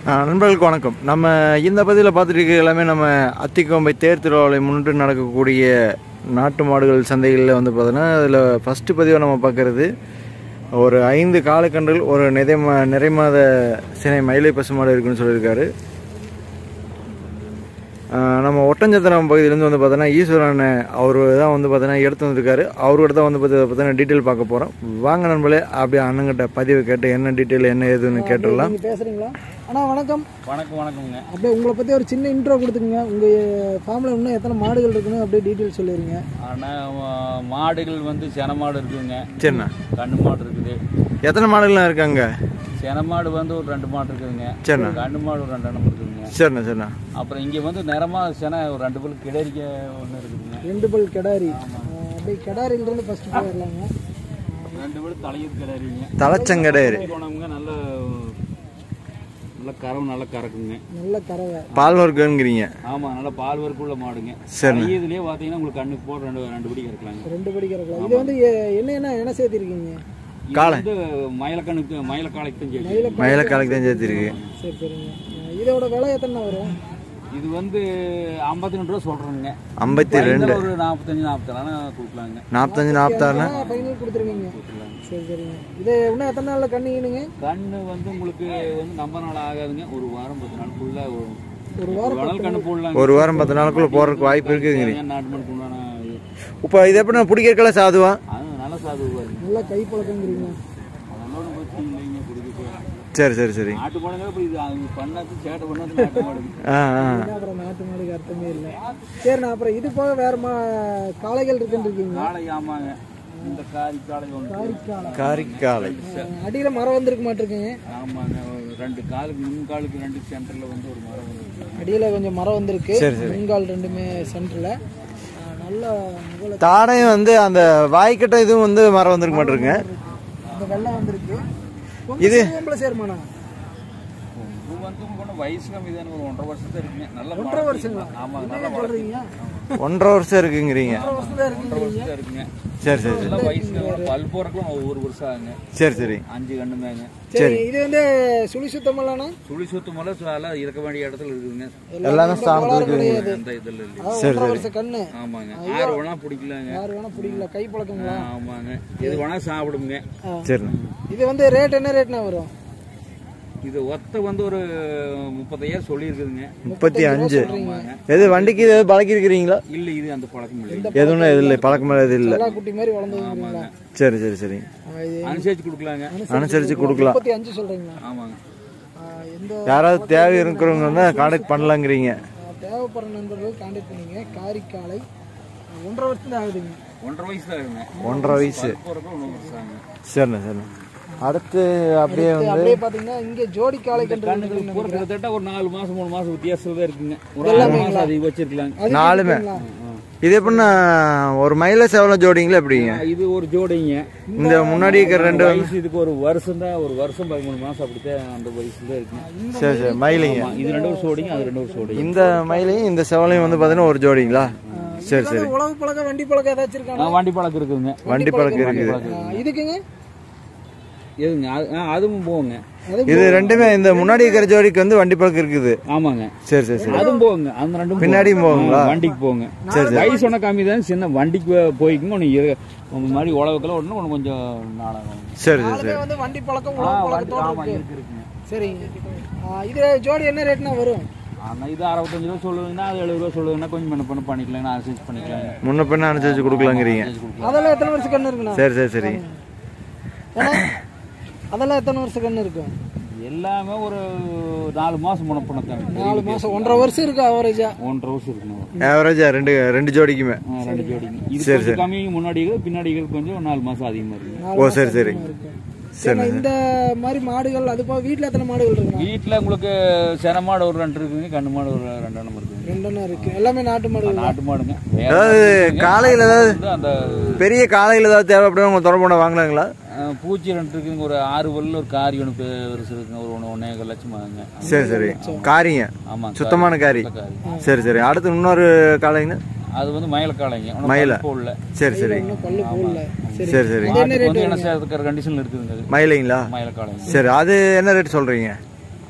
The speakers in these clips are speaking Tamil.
ஆ, நண்பர்களுக்கு வணக்கம் நம்ம இந்த பதிவில் பார்த்துட்டு இருக்க எல்லாமே நம்ம அத்திக்கோம்பை தேர் திருவிழாவை முன்னிட்டு நடக்கக்கூடிய நாட்டு மாடுகள் சந்தைகளில் வந்து பார்த்தோன்னா அதில் ஃபஸ்ட்டு பதிவாக நம்ம பார்க்குறது ஒரு ஐந்து காலக்கன்றுகள் ஒரு நிறை மா நிறை மாத சினை மயிலை பசு மாடு இருக்குன்னு சொல்லியிருக்காரு ஆ, நம்ம ஒட்டஞ்சத்திரம் பகுதியிலேருந்து வந்து பார்த்தோன்னா ஈஸ்வரன் அவர் தான் வந்து பார்த்தோன்னா எடுத்து வந்திருக்காரு அவரோட தான் வந்து பார்த்து பார்த்தோன்னா டீட்டெயில் பார்க்க போகிறோம் வாங்க நண்பர்களே அப்படியே அண்ணங்கிட்ட பதிவு கேட்டு என்ன டீட்டெயில் என்ன ஏதுன்னு கேட்டுடலாம் நீங்க பேசுறீங்களா அண்ணா வணக்கம் வணக்கம் வணக்கங்க அப்படியே உங்களை பத்தி ஒரு சின்ன இன்ட்ரோ கொடுத்துக்குங்க உங்க ஃபார்ம்ல இன்னும் எத்தனை மாடுகள் இருக்குன்னு அப்படியே டீட்டெயில் சொல்லிடுங்க ஆனால் மாடுகள் வந்து சென மாடு இருக்குதுங்க சரிண்ணா கண்ணு மாடு இருக்குது எத்தனை மாடுகள்லாம் இருக்காங்க சென மாடு வந்து ஒரு ரெண்டு மாடு இருக்குதுங்க சரிண்ணா கண்ணு மாடு ஒரு ரெண்டு எண்ணம் இருக்குதுங்க சரிண்ணா சரிண்ணா அப்புறம் இங்கே வந்து நிறமா சென ஒரு ரெண்டு பேர் கிடரிக்க ஒன்று இருக்குதுங்க ரெண்டு பல் கெடாரி ஆஹ் அப்படியே கெடாரில இருந்து ஃபர்ஸ்ட் போயிடலாங்க ரெண்டு பேர் தலையூர் கிடரிங்க தலைச்சங்கடையர் போனவங்க நல்ல நல்ல கறவு நல்லா கறக்குங்க நல்ல கறவை பால் வர்க்கங்கிறீங்க ஆமாம் நல்ல பால் வரைக்குள்ள மாடுங்க சரிண்ணா இதுலேயே பார்த்தீங்கன்னா உங்களுக்கு கண்ணுக்கு போட்டு ரெண்டு ரெண்டு படி கறக்கலாங்க ரெண்டு படி கறக்கலாம் இது வந்து எ- என்ன என்ன என்ன சேர்த்திருக்கீங்க இது காளை. வந்து மயிலக்கண்ணுக்கு மயிலக்காலைக்கு தான் சரி மயில காலைக்கு தான் சேர்த்துருக்கு சரி சரிங்க ஆஹ் இதோட விலை எத்தனை வரும் இது வந்து ஐம்பத்தி ரெண்டு ரூபா சொல்கிறேங்க ஐம்பத்தி ரெண்டு ஒரு நாற்பத்தஞ்சு நாற்பத்தாறு கொடுக்கலாங்க நாற்பத்தஞ்சு நாற்பத்தாறுண்ணா ஃபைனல் கொடுத்துருவீங்க சரி சரிங்க இது இன்னும் எத்தனை நாள்ல கண்ணுங்கணுங்க கண்ணு வந்து உங்களுக்கு வந்து நம்ப நாள் ஆகாதுங்க ஒரு வாரம் பத்து நாளுக்குள்ள ஒரு ஒரு வாரம் வளல் கண்ணு போடலாங்க ஒரு வாரம் பத்து நாளுக்குள்ள போறதுக்கு வாய்ப்பு இருக்குங்கிறீங்க ஏன் நாட்டு மணிக்கு உண்டான இது. இப்போ இது எப்படி பிடிக்கிறக்கெல்லாம் சாதுவா அது நல்ல சாது பாருங்க நல்லா கை பழக்கங்கிறீங்க அதெல்லாம் பற்றி இல்லைங்க பிடிக்க சரி சரி சரி நாட்டு மாடுங்க இப்போ இது அவங்க பண்ணாச்சு சேட்டை பண்ணாச்சு நாட்டு மாடுங்க ஆ ஆ என்ன அப்புறம் நாட்டு மாடுக்கு அர்த்தமே இல்லை சரிண்ணா அப்புறம் இது போக வேற மா காளைகள் இருக்குன்னு இருக்கீங்க காளை ஆமாங்க இந்த காரி காளை ஒன்று காரிக்காலை காரிக்காலை அடியில மரம் வந்திருக்க மாட்டிருக்குங்க ஆமாங்க ஒரு ரெண்டு காலுக்கு முன் காலுக்கு ரெண்டு சென்டரில் வந்து ஒரு மரம் வந்து அடியில கொஞ்சம் மரம் வந்திருக்கு சரி, சரி. முன்கால் ரெண்டுமே சென்டர்ல நல்ல முகல தாடையும் வந்து அந்த வாய்க்கட்டை இதுவும் வந்து மரம் வந்துருக்க மாட்டிருங்க இந்த வெள்ளம் வந்திருக்கு இது? இது சேர்மாண்ணா இது வந்து உங்களுக்கு வயசு கம்மி தானே ஒரு ஒன்றரை வருஷம் தான் இருக்குங்க நல்ல ஒன்றரை வருஷங்களா ஆமாங்க நல்ல என்ன சொல்றீங்க ஒன்றரை வருஷம் இருக்குங்கிறீங்க ஒன்றரை வருஷம் தான் இருக்கு வருஷம் தான் இருக்குங்க சரி சரி சரி நல்ல வயசு பல் போறதுக்குலாம் ஒவ்வொரு வருஷம் ஆகுங்க சரி சரி அஞ்சு கண்ணுமேங்க சரி இது வந்து சுழி சுத்தமல்லாண்ணா சுழி சுத்து மலை எல்லாம் இருக்க வேண்டிய இடத்துல இருக்குதுங்க எல்லாமே ஸ்ட்ராங் இருக்குங்க அந்த இதில் இல்லை அதாவது ஒன்றரை வருஷம் கண்ணு ஆமாங்க ஆறு வேணா பிடிக்கலாங்க யாரு வேணா பிடிக்கல கை பழக்கங்களா ஆமாங்க எது வேணா சாப்பிடுங்க இது சரிண்ணா வந்து ரேட் என்ன ரேட்னா வரும் இது ஒத்த வந்து ஒரு முப்பத்தையாயிரம் சொல்லியிருக்குதுங்க முப்பத்தி அஞ்சு ஆமாங்க எது வண்டிக்கு இது பழக்கி இருக்கிறீங்களா இல்லை இது அந்த பழக்கம் இல்லை எதுவும் இது இல்லை பழக்கமாக எது இல்லை எல்லா குட்டி மாதிரி வளர்ந்துருக்கீங்களா சரி சரி சரி இது அனுசரிச்சு கொடுக்கலாங்க அனுசரித்து கொடுக்கலாம் முப்பத்தி அஞ்சு சொல்றீங்களா ஆமாங்க ஆ, எந்த யாராவது தேவை இருக்கிறவங்க தான் கான்டாக்ட் பண்ணலாங்கிறீங்க ஆ, தேவைப்படுற நண்பர்கள் கான்டாக்ட் பண்ணுங்க காரிக்காலை ஆ, ஒன்றரை வருஷத்துல ஆகுதுங்க ஒன்றரை வயசு தான் இருக்குங்க ஒன்றரை வயசு போகிறப்ப ஒன்று வருஷம் ஆகுங்க சரிண்ணா சரிண்ணா அடுத்து அப்படியே இது வந்து அப்படியே பாத்தீங்கன்னா இங்க ஜோடி காளை கன்று கண்ணுக்கு பூரா கிட்டத்தட்ட ஒரு நாலு மாசம் மூணு மாசம் வித்தியாசம் தான் இருக்குங்க ஒரு ஆறு மாசம் அதிகம் வச்சிருக்கலாங்க அது நாலுமே இது எப்படின்னா ஒரு மயில சேவலம் ஜோடிங்களா எப்படிங்க இது ஒரு ஜோடிங்க இந்த முன்னாடி இருக்கிற ரெண்டு வயசு இதுக்கு ஒரு வருஷம் தான் ஒரு வருஷம் பதிமூணு மாசம் அப்படித்தான் அந்த வயசுல தான் இருக்குங்க சரி சரி மயிலைங்க ஆமா, இது ரெண்டு வருஷம் ஓடிங்க அது ரெண்டு வருஷம் ஓடிங்க இந்த மயிலையும் இந்த செவலையும் வந்து பார்த்தீங்கன்னா ஒரு ஜோடிங்களா சரி சரி உழவு பழக்கம் வண்டி பழக்கம் ஏதாச்சும் இருக்காங்க ஆ, வண்டி பழக்கம் இருக்குதுங்க வண்டி பழக்கம் இருக்குது இதுக்குங்க எதுங்க அது- ஆ, அதுவும் போங்க அது இது ரெண்டுமே இந்த முன்னாடி இருக்கிற ஜோடிக்கு வந்து வண்டி பழக்கம் இருக்குது ஆமாங்க சரி சரி சரி அதுவும் போங்க அந்த ரெண்டும் போங்க. பின்னாடியும் போகுங்களா ஆ, வண்டிக்கு போங்க வயசு ஒன்றும் கம்மி தான் சின்ன வண்டிக்கு போய்க்குங்க ஒன்று இரு உங்க மாதிரி உழவுக்கெல்லாம் ஒன்று ஒன்று கொஞ்சம் நாளாகும் சரி சரி நாலுமே வந்து வண்டி பழக்கம் ஆ, உழவு வண்டி பழக்கத்தோட ஆமா இருக்கு இருக்கு இருக்குங்க சரிங்க ஆ, இது ஜோடி என்ன ரேட்னா வரும் ஆனால் இது அறுபத்தஞ்சு ரூபா சொல்லுவீங்கன்னா அது எழுபது ரூபா சொல்லுவீங்கன்னா கொஞ்சம் பண்ண பண்ண பண்ணிக்கலாம் அரிசி பண்ணிக்கலாம் முன்ன பின்ன அனுசரிச்சு கொடுக்கலாங்கிறீங்க அதெல்லாம் எத்தனை வருஷம் கண்ணு இருக்குண்ணா சரி சரி சரி ஏன்னா, அதெல்லாம் எத்தனை வருஷம் கண்ணு இருக்கும் எல்லாமே ஒரு நாலு மாசம் முனப்பணத்தாங்க நாலு மாசம் ஒன்றரை வருஷம் இருக்கு அவரேஜா ஒன்றரை வருஷம் இருக்குங்க ஆவரேஜா ரெண்டு ரெண்டு ஜோடிக்குமே ஆ, ரெண்டு ஜோடிங்க இது கொஞ்சம் கம்மி முன்னாடி இருக்கு, பின்னாடி இருக்கு கொஞ்சம் நாலு மாசம் அதிகமா இருக்கு ஓ சரி சரி சரி இந்த மாதிரி மாடுகள் அது போக வீட்டில் எத்தனை மாடுகள் இருக்குண்ணா வீட்டில் உங்களுக்கு சென மாடு ஒரு ரெண்டு இருக்குங்க கண்ணு மாடு ஒரு ரெண்டு எண்ணம் இருக்குங்க ரெண்டெண்ணம் இருக்கு எல்லாமே நாட்டு மாடுகள் தான். நாட்டு மாடுங்க வேற அதாவது காலையில் ஏதாவது வந்து அந்த பெரிய காலையில் ஏதாவது தேவைப்படும் உங்க தொடர்பு பண்ண வாங்கலாங்களா அஹ், பூச்சி ரெண்டு இருக்குங்க ஒரு ஆறு பல்ல ஒரு காரி ஒன்று பெருசு இருக்குங்க ஒரு ஒன்று ஒன்றே லட்சம் ஆகுங்க சரி சரி காரிங்க ஆமாங்க சுத்தமான காரி காரி சரி சரி அடுத்து இன்னொரு காலைங்க அது வந்து மயிலக்காளைங்க மயில. போடல சரி சரி இன்னும் பல்லு போடல சரி சரி சரி மாட்டுக்கு வந்து என்ன செய்யறதுக்கு கண்டிஷன்ல இருக்குதுங்க அது மயிலைங்களா மயிலக்காளைங்க சரி அது என்ன ரேட் சொல்றீங்க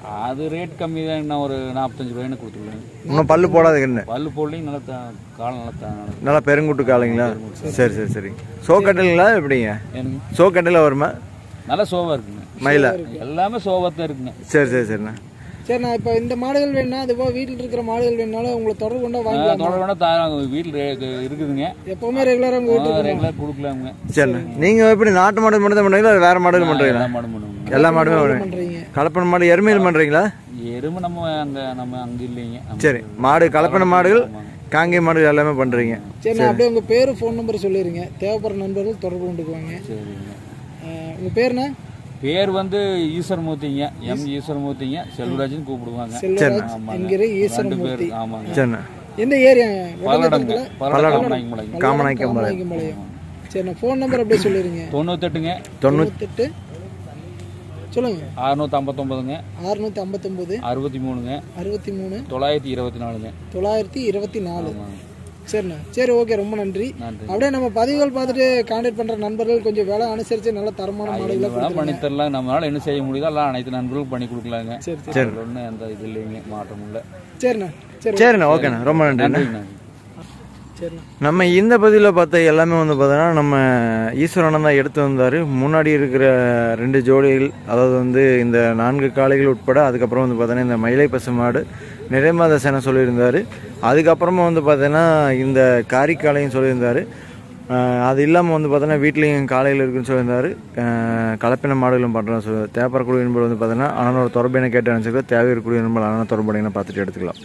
அது ரேட் கம்மி தான் நான் ஒரு நாற்பத்தஞ்சு ரூபாய்னு கொடுத்துருவேன் இன்னும் பல்லு போடாத கண்ணு பல்லு போடலையும் நல்லா தான் காலம் நல்லா தான் நடக்கும். நல்லா பெருங்குட்டு காலைங்களா சரி சரி சரி சோக்கட்டலுங்களா எப்படிங்க எனக்கு சோக்கட்டில் வருமா நல்லா சோவா இருக்குங்க மயிலா எல்லாமே சோவா தான் இருக்குங்க சரி சரி சரிண்ணா சரிண்ணா இப்போ இந்த மாடுகள் வேணும்னா அது போக வீட்டில் இருக்கிற மாடுகள் வேணுனாலும் உங்களை தொடர்பு கொண்டா வாங்கிக்கலாம் தொடர் வேணா தாராங்க வீட்டில் இருக்குதுங்க எப்பவுமே ரெகுலராக உங்கள் வீட்டுக்கு ரெகுலர் கொடுக்கலாமுங்க சரிண்ணா நீங்கள் எப்படி நாட்டு மாடு மட்டும் தான் பண்ணுறீங்களா இல்லை வேறு மாடுகள் பண்ணுறீங்களா எல்லா மாடும் பண்ணுவோங்க எல்லா மாடுமே பண்ணுறீங்க பண்ணுறீங்க கலப்பன மாடு எருமையில் பண்ணுறீங்களா எருமை நம்ம அங்கே நம்ம அங்கே இல்லைங்க நம்ம- சரி மாடு கலப்பன மாடுகள் காங்கேய மாடுகள் எல்லாமே பண்ணுறீங்க சரிண்ணா அப்படியே உங்கள் பேர் ஃபோன் நம்பர் சொல்லிடுங்க தேவைப்படுற நண்பர்கள் தொடர்பு கொண்டுக்குவாங்க சரிங்க உங்கள் பேர்ண்ணா பேர் வந்து ஈஸ்வரமூர்த்திங்க எம் ஈஸ்வரமூர்த்திங்க செல்வராஜன் கூப்பிடுவாங்க செல்வராஜ் ஆமாங்க. என்கிற ரெண்டு ஈஸ்வரமூர்த்தி பேர் ஆமாங்க சரிண்ணா எந்த ஏரியா பல்லடங்க பல்லடம் நாய்க்குமலைங்க காமநாய்க்கம்பாளையம் காமநாயக்கம்பாளையம் சரிண்ணா ஃபோன் நம்பர் அப்படியே சொல்லிடுங்க தொண்ணூத்தெட்டுங்க தொண்ணூற்றி தொண்ணூத்தெட்டு சொல்லுங்க அறுநூத்தி ஐம்பத்தொம்பதுங்க அறுநூத்தி ஐம்பத்தொம்போது அறுபத்தி மூணுங்க அறுபத்தி மூணு தொள்ளாயிரத்தி இருபத்தி நாலுங்க தொள்ளாயிரத்தி இருபத்தி நாலு சரிண்ணா சரி ஓகே ரொம்ப நன்றி நன்றி அப்படியே நம்ம பதிவுகள் பார்த்துட்டு கான்டாக்ட் பண்ற நண்பர்கள் கொஞ்சம் விலை அனுசரிச்சு நல்ல தரமான மாடுகளை என்ன வேணா பண்ணி தரலாம் நம்மளால என்ன செய்ய முடியுதோ எல்லாம் அனைத்து நண்பர்களுக்கும் பண்ணி கொடுக்கலாங்க சரி சரி ஒன்றும் எந்த இது இல்லைங்க மாற்றம் இல்லை சரிண்ணா சரி சரிண்ணா ஓகேண்ணா ரொம்ப நன்றிண்ணா நன்றிங்க சரிண்ணா நம்ம இந்த பதிவில் பார்த்த எல்லாமே வந்து பார்த்தோன்னா நம்ம ஈஸ்வரன் தான் எடுத்து வந்தார் முன்னாடி இருக்கிற ரெண்டு ஜோடிகள் அதாவது வந்து இந்த நான்கு காளைகள் உட்பட அதுக்கப்புறம் வந்து பார்த்தோன்னா இந்த மயிலை பசு மாடு நிறைமாத சேனை சொல்லியிருந்தார் அதுக்கப்புறமா வந்து பார்த்தோன்னா இந்த காரிக்காளையும் சொல்லியிருந்தார் ஆஹ் அது இல்லாமல் வந்து பார்த்தோன்னா வீட்லேயும் காலையில் இருக்குன்னு சொல்லியிருந்தார் ஆஹ் கலப்பின மாடுகளும் பண்ணுறோம் சொல்லி தேப்பரக்குடி என்பது வந்து பார்த்தோன்னா அண்ணனோட தொடர்பினை கேட்டு நினச்சிக்கலாம் தேவை இருக்கக்கூடிய என்பது அண்ணன் தொடர்புடையினை பார்த்துட்டு எடுத்துக்கலாம்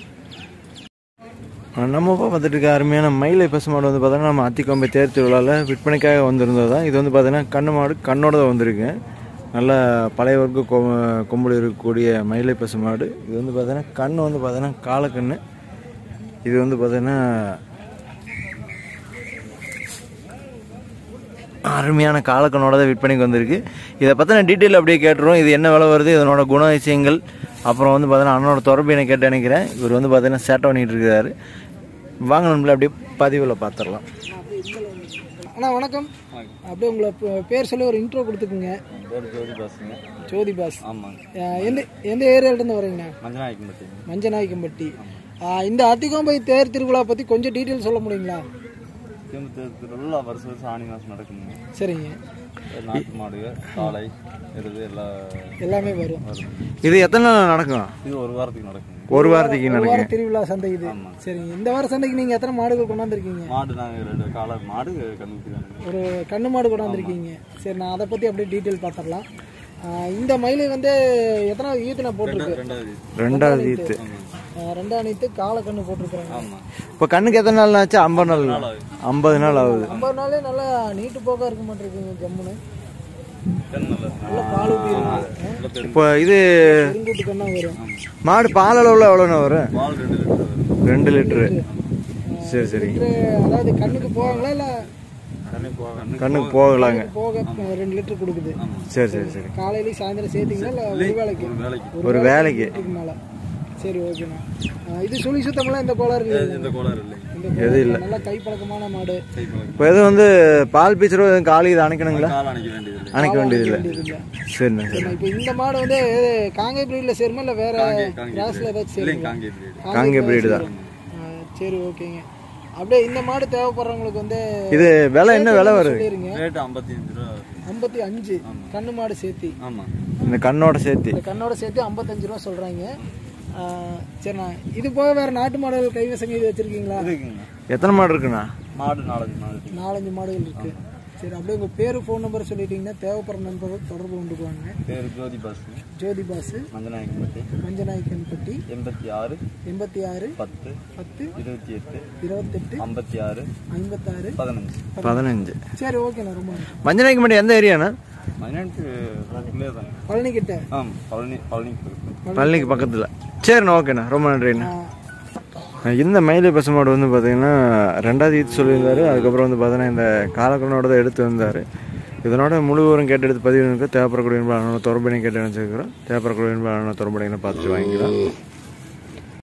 நம்ம இப்போ பார்த்துட்டு இருக்க அருமையான மயிலை பசு மாடு வந்து பார்த்தோன்னா நம்ம அத்திக்கொம்பை தேர் திருவிழாவில் விற்பனைக்காக வந்திருந்தது தான் இது வந்து பார்த்தீங்கன்னா கண்ணு மாடு கண்ணோட தான் வந்திருக்கு நல்ல பழைய வர்க்க கொ கொம்புல இருக்கக்கூடிய மயிலை பசு மாடு இது வந்து பார்த்தீங்கன்னா கண் வந்து பார்த்தீங்கன்னா காலக்கண்ணு இது வந்து பார்த்தீங்கன்னா அருமையான காலக்கண்ணோட தான் விற்பனைக்கு வந்திருக்கு இதை பற்றின டீட்டெயில் அப்படியே கேட்டுருவோம் இது என்ன விலை வருது இதனோட குணாதிசயங்கள் அப்புறம் வந்து பார்த்தீங்கன்னா அண்ணனோட தொடர்பு எனக்கு கேட்டு நினைக்கிறேன் இவர் வந்து பார்த்தீங்கன்னா சேட்டை பண்ணிட்டு இருக்காரு வாங்க நம்மள அப்படியே பதிவில் பார்த்துடலாம் அண்ணா வணக்கம் அப்படியே உங்களை பே- பேர் சொல்லி ஒரு இன்ட்ரோ கொடுத்துக்குங்க பேர் ஜோதி பாசுங்க ஜோதி பாஸ் ஆமாங்க அஹ் எந்த எந்த ஏரியாவிலேருந்து வரீங்கண்ணா மஞ்சநாயக்கம் பற்றிங்க மஞ்சநாயக்கம்பட்டி அஹ் இந்த அத்திக்கோம்பை தேர் திருவிழா பற்றி கொஞ்சம் டீட்டெயில் சொல்ல முடியுங்களா திருவிழா வருஷம் வருஷம் ஆணி மாதம் நடக்குங்க சரிங்க நாட்டு மாடுகள் காளை எருது எல்லாம் எல்லாமே வரும் இது எத்தனை நாள் நடக்கும் இது ஒரு வாரத்துக்கு நடக்குங்க ஒரு வாரத்துக்கு ஒரு நடக்கும் வார திருவிழா சந்தை இது சரிங்க இந்த வார சந்தைக்கு நீங்கள் எத்தனை மாடுகள் கொண்டாந்துருக்கீங்க மாடு நாங்கள் ரெண்டு காளை மாடு கண்டுபிடிக்கிறாங்க ஒரு கண்ணு மாடு கொண்டாந்துருக்கீங்க சரி நான் அதை பற்றி அப்படியே டீட்டெயில் பார்த்துடலாம் ஆஹ் இந்த மயிலை வந்து எத்தனை ஈத்து நான் போட்டிருக்கு ரெண்டாவது ரெண்டாவது ஈத்து ஆஹ் ரெண்டாம் நீத்து காலை கண்ணு போட்டிருக்கிறாங்க இப்போ கண்ணுக்கு எத்தனை நாள் ஆச்சு ஐம்பது நாள் ஐம்பது நாள் ஆகுது ஐம்பது நாளே நல்லா நீட்டு போக்கா இருக்க மாட்டிருக்குங்க ஜம்முன்னு கண் நல்லா நல்லா பால் ஊற்றி இருக்கு இப்போ இது பெருங்கூட்டு கண்ணா வரும் மாடு பால் அளவில் எவ்வளோண்ணா வரும் பால் ரெண்டு லிட்டர் வரும் ரெண்டு லிட்டரு சரி சரி லிட்டரு, அதாவது கண்ணுக்கு போவாங்களா இல்லை கண்ணு போக கண்ணுக்கு போகலாங்க போக அஹ் ரெண்டு லிட்டர் கொடுக்குது சரி சரி சரி காலையிலையும் சாயந்தரம் சேர்த்தீங்களா இல்லை ஒரு வேலைக்கு வேலைக்கு ஒரு வேலைக்கு லிட்டருக்கு மேலே சரி ஓகேண்ணா ஆஹ் இது சுழி சுத்தமெல்லாம் இந்த கோளாறு இல்லை இந்த கோளாறு இல்லை இந்த கோளாறு நல்லா கைப்பழக்கமான மாடு கை பழக்கம் இப்போ எதுவும் வந்து பால் பீச்சரோ எதுவும் காலி இது அணைக்கணுங்களா கால் அணைக்க வேண்டியது இல்லை அணைக்க வேண்டியதில்லை வேண்டியதில்லை. சரிண்ணா சரி சரிண்ணா, இப்போ இந்த மாடு வந்து எது காங்கை பிரீடில் சேருமா இல்லை வேற கிராஸ்ல ஏதாச்சும் சேருமா காங்கேய பிரீடு காங்கே பிரீடு தான் ஆ, சரி ஓகேங்க அப்படியே இந்த மாடு தேவைப்படுறவங்களுக்கு வந்து இது விலை என்ன விலை வருது சொல்லிடுங்க ரேட்டு ஐம்பத்தி அஞ்சு ரூபா ஐம்பத்தி அஞ்சு கண்ணு மாடு சேர்த்தி ஆமாம் இந்த கண்ணோட சேர்த்து இந்த கண்ணோட சேர்த்து ஐம்பத்தஞ்சு ரூபா சொல்றாங்க ஆ, சரிண்ணா இது போக வேற நாட்டு மாடுகள் கைவசம் இது வச்சிருக்கீங்களா இருக்குங்க எத்தனை மாடு இருக்குண்ணா மாடு நாலஞ்சு மாடு இருக்கு. நாலஞ்சு மாடுகள் இருக்கு சரி அப்படியே உங்க பேரு ஃபோன் நம்பர் சொல்லிட்டீங்கன்னா தேவைப்படுற நண்பர்கள் தொடர்பு கொண்டுக்குவாங்க பேர் ஜோதி பாஸ் ஜோதி பாசு மஞ்சநாயக்கம் பட்டி மஞ்சநாயக்கன்பட்டி எண்பத்தி ஆறு எண்பத்தி ஆறு பத்து பத்து இருபத்தி எட்டு இருபத்தெட்டு ஐம்பத்தி ஆறு ஐம்பத்தாறு பதினஞ்சு பதினஞ்சு சரி ஓகேண்ணா ரொம்ப நன்றி. மஞ்சநாய்க்கு மட்டும் எந்த ஏரியாண்ணா பதினெட்டு பக்கத்துலேயே தாங்க பழனி கிட்ட ஆ பழனி பழனிக்கு இருக்கு பழனிக்கு பக்கத்தில் சரிண்ணா ஓகேண்ணா ரொம்ப நன்றிண்ணா ஆ, இந்த மயிலை பசு மாடு வந்து பார்த்தீங்கன்னா ரெண்டாவது ஈத்து சொல்லியிருந்தாரு அதுக்கப்புறம் வந்து பார்த்தீங்கன்னா இந்த காலக்கண்ணோட தான் எடுத்து வந்தார் இதனோட முழு விவரம் கேட்டு எடுத்து பதிவு தேவைப்படக்கூடிய தொடர்பு கேட்டு நினச்சிருக்கிறோம் தேவைப்படக்கூடிய தொடர்புடையினை பார்த்துட்டு வாங்கிக்கலாம்